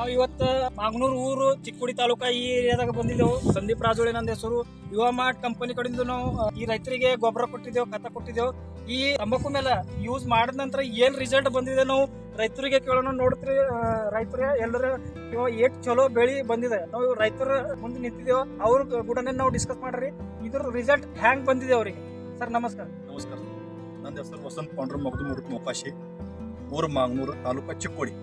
ನಾವು ಇವತ್ತು ಮಾಗನೂರು ಊರು ಚಿಕ್ಕೋಡಿ ತಾಲೂಕಾ ಈ ಏರಿಯಾದಾಗ ಬಂದಿದ್ದೆವು ಸಂದೀಪ್ ರಾಜೋಳಿ ನನ್ನ ಹೆಸರು ಯುವ ಮಾರ್ಟ್ ಕಂಪನಿ ಕಡೆಯಿಂದ ನಾವು ಆ, ಈ ರೈತರಿಗೆ ಗೊಬ್ಬರ ಕೊಟ್ಟಿದ್ದೆವು ಖತ ಕೊಟ್ಟಿದ್ದೆವು ಈ ತಂಬಾಕು ಮೇಲೆ ಯೂಸ್ ಮಾಡಿದ ನಂತರ ಏನ್ ರಿಸಲ್ಟ್ ಬಂದಿದೆ ನಾವು ರೈತರಿಗೆ ಕೇಳೋಣ ನೋಡ್ತೀರಿ ರೈತರು ಎಲ್ಲರೂ ಇವ ಏಟ್ ಚಲೋ ಬೆಳಿ ಬಂದಿದೆ ನಾವು ರೈತರ ಮುಂದೆ ನಿಂತಿದ್ದೇವೆ ಅವ್ರ ಕೂಡನೇ ನಾವು ಡಿಸ್ಕಸ್ ಮಾಡ್ರಿ ಇದ್ರ ರಿಸಲ್ಟ್ ಹ್ಯಾಂಗ್ ಬಂದಿದೆ ಅವರಿಗೆ ಸರ್ ನಮಸ್ಕಾರ ನಮಸ್ಕಾರ ನನ್ನ ಹೆಸರು ವಸಂತ್ ಪಾಂಡ್ರ ಮಗದು ಮುರುಕ್ ಮೊಕಾಶಿ ಊರು ಮಾಗನೂರು ತಾಲೂಕು ಚಿಕ್ಕೋಡಿ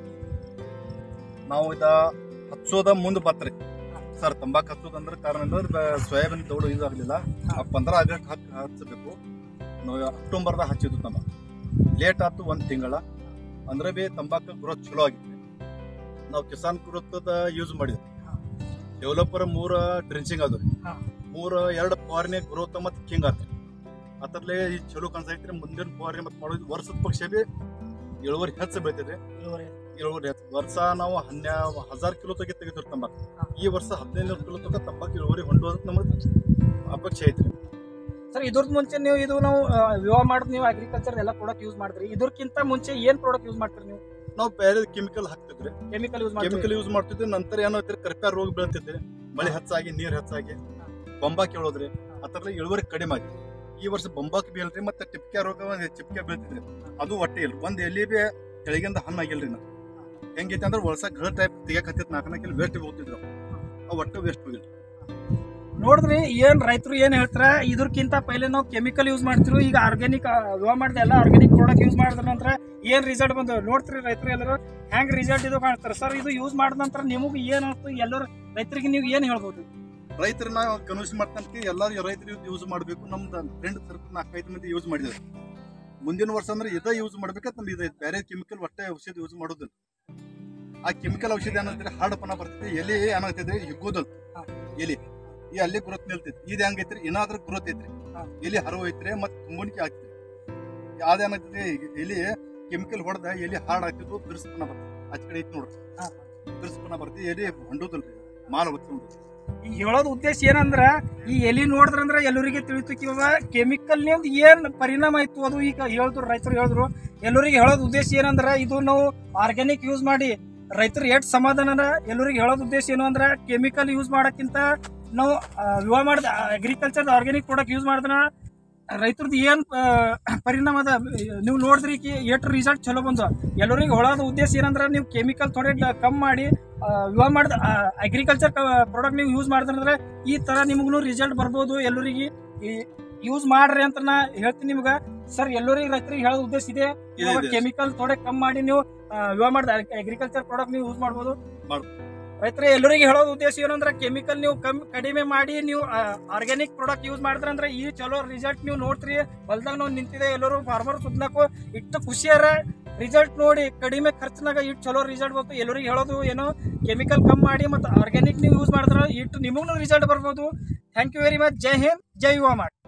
ನಾವು ಇದ ಹಚ್ಚೋದ ಮುಂದೆ ಬತ್ರಿ ಸರ್ ತಂಬಾಕು ಹಚ್ಚೋದಂದ್ರೆ ಕಾರಣ ಅಂದ್ರೆ ಸೋಯಾಬೀನ್ ದೌಡು ಇದಾಗಲಿಲ್ಲ ಆ ಪಂದ್ರ ಆಗಸ್ಟ್ ಹಾಕಿ ಹಚ್ಚಬೇಕು ನಾವು ಅಕ್ಟೋಬರ್ದಾಗ ಹಚ್ಚಿದ್ವು ತಂಬಾಕು ಲೇಟ್ ಆಯ್ತು ಒಂದು ತಿಂಗಳ ಅಂದ್ರೆ ಬಿ ತಂಬಾಕು ಗ್ರೋತ್ ಚಲೋ ಆಗಿತ್ತು ನಾವು ಕಿಸಾನ್ ಗ್ರೋತದ ಯೂಸ್ ಮಾಡಿದ್ವಿ ಡೆವಲಪರ್ ಮೂರ ಡ್ರಿಂಚಿಂಗ್ ಅದು ಹಾ. ಮೂರ ಎರಡು ಫಾರ್ನೆ ಗ್ರೋತ್ ಮತ್ತು ಕಿಂಗ್ ಆತ ಅದ್ರಲ್ಲೇ ಈ ಚಲೋ ಕಾಣಿಸೈತ್ರಿ ಮುಂದಿನ ಫಾರ್ನೆ ಮತ್ತು ಮಾಡೋದು ವರ್ಷದ ಪಕ್ಷ ಬಿ ಇಳುವರಿ ಹೆಚ್ಚು ಬೆಳಿತೈತಿ ಇಳುವರಿ ಹೆಚ್ಚು ವರ್ಷ ನಾವು ಹನ್ನೆ ಹಜಾರ್ ಕಿಲೋ ತಗಿ ತೆಗಿತೀವಿ ತಂಬಾಕು ಹಾ. ಈ ವರ್ಷ ಹದಿನೈದು ಕಿಲೋ ತಗ ತಂಬಾಕು ಇಳುವರಿ ಹೊಂಡೋದು ನಮಗೆ ಅಪೇಕ್ಷೆ ಐತ್ರಿ ಸರ್ ಇದ್ರದ್ ಮುಂಚೆ ನೀವು ಇದು ನಾವು ಆ, ವಿವಾ ಮಾಡಿದ್ ನೀವು ಅಗ್ರಿಕಲ್ಚರ್ ಎಲ್ಲ ಪ್ರಾಡಕ್ಟ್ ಯೂಸ್ ಮಾಡಿದ್ರಿ ಇದ್ರಕ್ಕಿಂತ ಮುಂಚೆ ಏನ್ ಪ್ರಾಡಕ್ಟ್ ಯೂಸ್ ಮಾಡ್ತೀರಿ ನೀವು ನಾವು ಬೇರೆ ಕೆಮಿಕಲ್ ಹಾಕ್ತಿದ್ರಿ ಕೆಮಿಕಲ್ ಯೂಸ್ ಮಾಡ್ತೀರಿ ಕೆಮಿಕಲ್ ಯೂಸ್ ಮಾಡ್ತಿದ್ವಿ ನಂತರ ಏನೈತ್ರಿ ಕರ್ಪ್ಯಾ ರೋಗ ಬೀಳ್ತಿದ್ರಿ ಮಳೆ ಹೆಚ್ಚಾಗಿ ನೀರ್ ಹೆಚ್ಚಾಗಿ ಬಂಬಾಕ್ ಹೇಳೋದ್ರಿ ಅದ್ರಲ್ಲಿ ಇಳುವರಿ ಕಡಿಮೆ ಆಗಿ ಈ ವರ್ಷ ಬಂಬಾಕ್ ಬಿ ಇಲ್ರಿ ಮತ್ತೆ ಟಿಪ್ಕ್ಯಾ ರೋಗ ಒಂದ್ ಚಿಪ್ಕ್ಯಾ ಬೀಳ್ತಿದ್ರಿ ಅದು ಒಟ್ಟೆ ಇಲ್ರಿ ಒಂದ್ ಎಲ್ಲಿ ಬಿ ಕೆಳಗಿಂದ ಹಣ್ಣು ಆಗಿಲ್ರಿ ನಾ ಹೆಂಗೈತೆ ಅಂದ್ರೆ ವರ್ಷ ಘಳ ಟೈಪ್ ತೆಗಿಯಕ್ ಹತ್ತಿತ್ ನಾಲ್ಕು ನಾಲ್ಕು ವೇಸ್ಟ್ ಹೋಗ್ತಿದ್ರು ಅವು ಒಟ್ಟು ವೇಸ್ಟ್ ಹೋಗಿಲ್ಲ ನೋಡಿದ್ರಿ ಏನ್ ರೈತರು ಏನ್ ಹೇಳ್ತಾರ ಇದ್ರಕ್ಕಿಂತ ಪೈಲೆ ನಾವು ಕೆಮಿಕಲ್ ಯೂಸ್ ಮಾಡ್ತಿರು ಈಗ ಆರ್ಗ್ಯಾನಿಕ್ ವಿವಾ ಮಾಡಿದೆ ಎಲ್ಲ ಆರ್ಗ್ಯಾನಿಕ್ ಪ್ರಾಡಕ್ಟ್ ಯೂಸ್ ಮಾಡಿದ ನಂತರ ಏನ್ ರಿಸಲ್ಟ್ ಬಂದ ನೋಡ್ತೀರಿ ರೈತರು ಎಲ್ಲರೂ ಹೆಂಗ್ ರಿಸಲ್ಟ್ ಇದು ಕಾಣ್ತಾರೆ ಸರ್ ಇದು ಯೂಸ್ ಮಾಡಿದ ನಂತರ ನಿಮಗೆ ಏನ್ ಅನ್ಸ್ತು ಎಲ್ಲರೂ ರೈತರಿಗೆ ನೀವು ಏನ್ ಹೇಳ್ಬೋದು ರೈತರನ್ನ ಕನ್ವಿನ್ಸ್ ಮಾಡ್ತಾನೆ ಎಲ್ಲರೂ ರೈತರು ಯೂಸ್ ಮಾಡಬೇಕು ನಮ್ದು ಫ್ರೆಂಡ್ ಸರ್ಕಲ್ ನಾಲ್ಕೈದು ಮಂದಿ ಯೂಸ್ ಮಾಡಿದ್ರು ಮುಂದಿನ ವರ್ಷ ಅಂದ್ರೆ ಇದ ಯೂಸ್ ಮಾಡ್ಬೇಕಂತ ನಮ್ದು ಇದು ಬೇರೆ ಕೆಮಿಕಲ್ ಒಟ್ಟೆ ಔಷಧಿ ಯೂಸ್ ಮಾಡೋದಿಲ್ಲ ಆ ಕೆಮಿಕಲ್ ಔಷಧಿ ಏನಂದ್ರೆ ಹಾಡಪನ ಬರ್ತೈತಿ ಎಲಿ ಏನಾಗ್ತೈತ್ರಿ ಹಿಗ್ಗೋದಲ್ ಹಾ. ಎಲಿ ಈ ಅಲ್ಲಿ ಗ್ರೋತ್ ನಿಲ್ತೈತಿ ಇದು ಹೆಂಗೈತ್ರಿ ಏನಾದ್ರೂ ಗ್ರೋತ್ ಐತ್ರಿ ಹಾ. ಎಲಿ ಹರವು ಐತ್ರಿ ಮತ್ತೆ ತುಂಬಣಿಕೆ ಆಗ್ತೈತಿ ಯಾವ್ದೇನಾಗ್ತೈತಿ ಎಲಿ ಕೆಮಿಕಲ್ ಹೊಡೆದ ಎಲಿ ಹಾಡ್ ಆಗ್ತಿದ್ವು ಬಿರ್ಸ್ಪನ ಬರ್ತೈತಿ ಆಚ ಕಡೆ ಐತಿ ನೋಡ್ರಿ ಹಾ. ಬಿರ್ಸ್ಪನ ಬರ್ತೈತಿ ಎಲಿ ಹೊಂಡೋದಲ್ರಿ ಮಾಲ್ ಹೊತ್ತು ಈಗ ಹೇಳೋದು ಉದ್ದೇಶ ಏನಂದ್ರ ಈ ಎಲಿ ನೋಡಿದ್ರಂದ್ರ ಎಲ್ಲರಿಗೆ ತಿಳಿತು ಇವಾಗ ಕೆಮಿಕಲ್ ಏನ್ ಪರಿಣಾಮ ಆಯ್ತು ಅದು ಈಗ ಹೇಳಿದ್ರು ರೈತರು ಹೇಳಿದ್ರು ಎಲ್ಲರಿಗೆ ಹೇಳೋದು ಉದ್ದೇಶ ಏನಂದ್ರ ಇದು ನಾವು ಆರ್ಗ್ಯಾನಿಕ್ ಯೂಸ್ ಮಾಡಿ ರೈತರು ಎಷ್ಟು ಸಮಾಧಾನ ಎಲ್ಲರಿಗೆ ಹೇಳೋದು ಉದ್ದೇಶ ಏನು ಅಂದ್ರ ಕೆಮಿಕಲ್ ಯೂಸ್ ಮಾಡಕ್ಕಿಂತ ನಾವು ಆ, ವಿವಾ ಮಾಡಿದ ಅಗ್ರಿಕಲ್ಚರ್ ಆರ್ಗ್ಯಾನಿಕ್ ಪ್ರಾಡಕ್ಟ್ ಯೂಸ್ ಮಾಡಿದ್ರ ರೈತರದ್ದು ಏನ್ ಆ, ಪರಿಣಾಮ ಅದ ನೀವು ನೋಡಿದ್ರಿ ಎಷ್ಟು ರಿಸಲ್ಟ್ ಚಲೋ ಬಂದ ಎಲ್ಲರಿಗೆ ಹೇಳೋದು ಉದ್ದೇಶ ಏನಂದ್ರ ನೀವು ಕೆಮಿಕಲ್ ಥೋಡೆ ಕಮ್ಮಿ ಮಾಡಿ ಆ, ವಿವಾ ಮಾಡಿದ ಅಗ್ರಿಕಲ್ಚರ್ ಪ್ರಾಡಕ್ಟ್ ನೀವು ಯೂಸ್ ಮಾಡಿದ್ರೆ ಈ ತರ ನಿಮಗೂ ರಿಸಲ್ಟ್ ಬರ್ಬೋದು ಎಲ್ಲರಿಗೆ ಯೂಸ್ ಮಾಡ್ರಿ ಅಂತ ನಾ ಹೇಳ್ತೀನಿ ನಿಮ್ಗ ಸರ್ ಎಲ್ಲರಿಗೆ ರೈತರಿಗೆ ಹೇಳೋ ಉದ್ದೇಶ ಇದೆ ಇದೆ, ಇದೆ. ಕೆಮಿಕಲ್ ಥೋಡೆ ಕಮ್ಮಿ ಮಾಡಿ ನೀವು ಆ, ವಿವಾ ಮಾಡಿದ ಅಗ್ರಿಕಲ್ಚರ್ ಪ್ರಾಡಕ್ಟ್ ನೀವು ಯೂಸ್ ಮಾಡ್ಬೋದು ಮಾಡ್ಬೋದು. ರೈತರ ಎಲ್ಲರಿಗೆ ಹೇಳೋದು ಉದ್ದೇಶ ಏನಂದ್ರೆ ಕೆಮಿಕಲ್ ನೀವು ಕಮ್ಮಿ ಕಡಿಮೆ ಮಾಡಿ ನೀವು ಆರ್ಗ್ಯಾನಿಕ್ ಪ್ರಾಡಕ್ಟ್ ಯೂಸ್ ಮಾಡಿದ್ರೆ ಅಂದ್ರೆ ಈ ಚಲೋ ರಿಸಲ್ಟ್ ನೀವು ನೋಡ್ತೀರಿ ಹೊಲ್ದಾಗ ನಾವು ನಿಂತಿದೆ ಎಲ್ಲರೂ ಫಾರ್ಮರ್ ಸುದ್ನಾಕು ಇಟ್ಟು ಖುಷಿಯಾರ ರಿಸಲ್ಟ್ ನೋಡಿ ಕಡಿಮೆ ಖರ್ಚಿನಾಗ ಇಟ್ಟು ಚಲೋ ರಿಸಲ್ಟ್ ಬಂತು ಎಲ್ಲರಿಗೆ ಹೇಳೋದು ಏನೋ ಕೆಮಿಕಲ್ ಕಮ್ಮಿ ಮಾಡಿ ಮತ್ತು ಆರ್ಗ್ಯಾನಿಕ್ ನೀವು ಯೂಸ್ ಮಾಡಿದ್ರೆ ಇಟ್ಟು ನಿಮಗೂ ರಿಸಲ್ಟ್ ಬರ್ಬೋದು thank you very much Jai Hind ಜೈ ಯುವ ಮಾಡ್